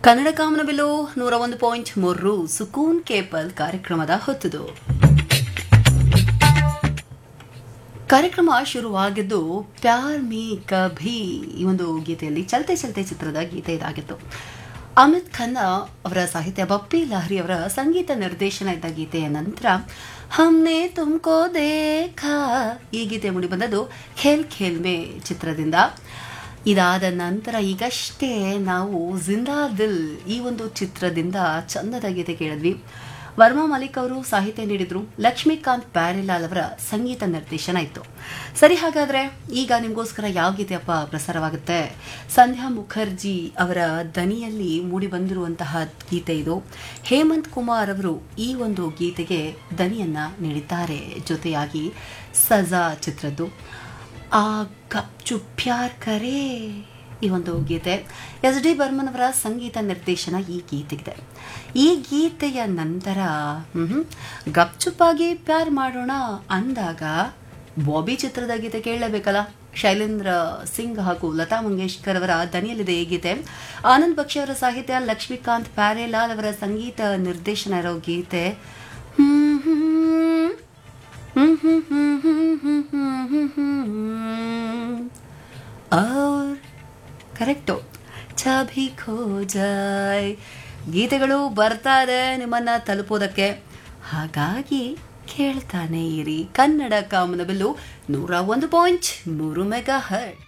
ಕನ್ನಡ ಕಾಮನಬಿಲ್ಲು ನೂರ ಒಂದು ಪಾಯಿಂಟ್ ಮೂರು ಸುಕೂನ್ ಕೇಪಲ್ ಕಾರ್ಯಕ್ರಮದ ಹೊತ್ತದು ಕಾರ್ಯಕ್ರಮ ಶುರುವಾಗಿದ್ದು ಪ್ಯಾರ್ ಮೀ ಕಭಿ ಈ ಒಂದು ಗೀತೆಯಲ್ಲಿ ಚಲತೆ ಚಲತೆ ಚಿತ್ರದ ಗೀತೆ ಇದಾಗಿತ್ತು ಅಮಿತ್ ಖನ್ನಾ ಅವರ ಸಾಹಿತ್ಯ ಬಪ್ಪಿ ಲಹರಿ ಅವರ ಸಂಗೀತ ನಿರ್ದೇಶನ ಇದ್ದ ಗೀತೆಯ ನಂತರ ಹಮ್ನೆ ತುಮ್ಕೋ ದೇಖಾ ಈ ಗೀತೆ ಮೂಡಿಬಂದದ್ದು ಖೇಲ್ ಖೇಲ್ ಮೇ ಚಿತ್ರದಿಂದ ಇದಾದ ನಂತರ ಈಗಷ್ಟೇ ನಾವು ಜಿಂದಾ ದಿಲ್ ಈ ಒಂದು ಚಿತ್ರದಿಂದ ಚಂದದ ಗೀತೆ ಕೇಳಿದ್ವಿ ವರ್ಮಾ ಮಲಿಕ್ ಅವರು ಸಾಹಿತ್ಯ ನೀಡಿದ್ರು ಲಕ್ಷ್ಮೀಕಾಂತ್ ಪ್ಯಾರಿಲಾಲ್ ಅವರ ಸಂಗೀತ ನಿರ್ದೇಶನ ಇತ್ತು ಸರಿ ಹಾಗಾದ್ರೆ ಈಗ ನಿಮಗೋಸ್ಕರ ಯಾವ ಗೀತೆಯಪ್ಪ ಪ್ರಸಾರವಾಗುತ್ತೆ ಸಂಧ್ಯಾ ಮುಖರ್ಜಿ ಅವರ ದನಿಯಲ್ಲಿ ಮೂಡಿ ಬಂದಿರುವಂತಹ ಗೀತೆ ಇದು ಹೇಮಂತ್ ಕುಮಾರ್ ಅವರು ಈ ಒಂದು ಗೀತೆಗೆ ದನಿಯನ್ನ ನೀಡಿದ್ದಾರೆ ಜೊತೆಯಾಗಿ ಸಜಾ ಚಿತ್ರದ್ದು ಆ ಗಪ್ ಚುಪ್ ಪ್ಯಾರ್ ಕರೇ ಈ ಒಂದು ಗೀತೆ ಎಸ್ ಡಿ ಬರ್ಮನ್ ಅವರ ಸಂಗೀತ ನಿರ್ದೇಶನ ಈ ಗೀತೆಗಿದೆ ಈ ಗೀತೆಯ ನಂತರ ಮ್ಹೂ, ಗಪ್ಚುಪ್ಪಾಗಿ ಪ್ಯಾರ್ ಮಾಡೋಣ ಅಂದಾಗ ಬಾಬಿ ಚಿತ್ರದ ಗೀತೆ ಕೇಳಲೇಬೇಕಲ್ಲ ಶೈಲೇಂದ್ರ ಸಿಂಗ್ ಹಾಗೂ ಲತಾ ಮಂಗೇಶ್ಕರ್ ಅವರ ದನಿಯಲ್ಲಿದೆ ಈ ಗೀತೆ ಆನಂದ್ ಬಕ್ಷಿ ಅವರ ಸಾಹಿತ್ಯ ಲಕ್ಷ್ಮೀಕಾಂತ್ ಪ್ಯಾರೇಲಾಲ್ ಅವರ ಸಂಗೀತ ನಿರ್ದೇಶನ ಇರೋ ಗೀತೆ ಹ್ಮ್ ಹ್ಮ್ और ಕರೆಕ್ಟು ಚಾಬಿ ಖೋ ಜಾಯ್ ಗೀತೆಗಳು ಬರ್ತಾ ಇದೆ ನಿಮ್ಮನ್ನ ತಲುಪೋದಕ್ಕೆ ಹಾಗಾಗಿ ಕೇಳ್ತಾನೆ ಇರಿ ಕನ್ನಡ ಕಾಮನಬಿಲ್ಲು ನೂರ ಒಂದು ಪಾಯಿಂಟ್ ಮೂರು ಮೆಗಾ ಹರ್ಟ್